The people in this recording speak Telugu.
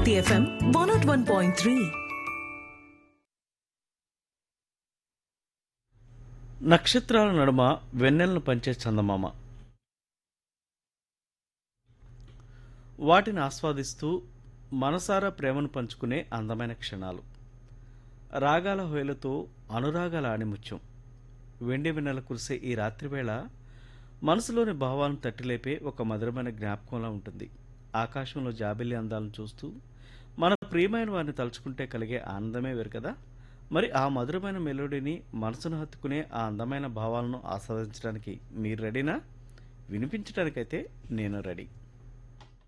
Bharati FM one nought one point three నక్షత్రాల నడుమ వెన్నెలను పంచే చందమామ వాటిని ఆస్వాదిస్తూ మనసారా ప్రేమను పంచుకునే అందమైన క్షణాలు రాగాల హోయలతో అనురాగాల ఆణిముత్యం వెండి వెన్నెల కురిసే ఈ రాత్రివేళ మనసులోని భావాలను తట్టిలేపే ఒక మధురమైన జ్ఞాపకంలా ఉంటుంది ఆకాశంలో జాబిల్లి అందాలను చూస్తూ మన ప్రియమైన వారిని తలుచుకుంటే కలిగే ఆనందమే వేరు కదా మరి ఆ మధురమైన మెలోడీని మనసును హత్తుకునే ఆ అందమైన భావాలను ఆస్వాదించడానికి మీరు రెడీనా వినిపించడానికైతే నేను రెడీ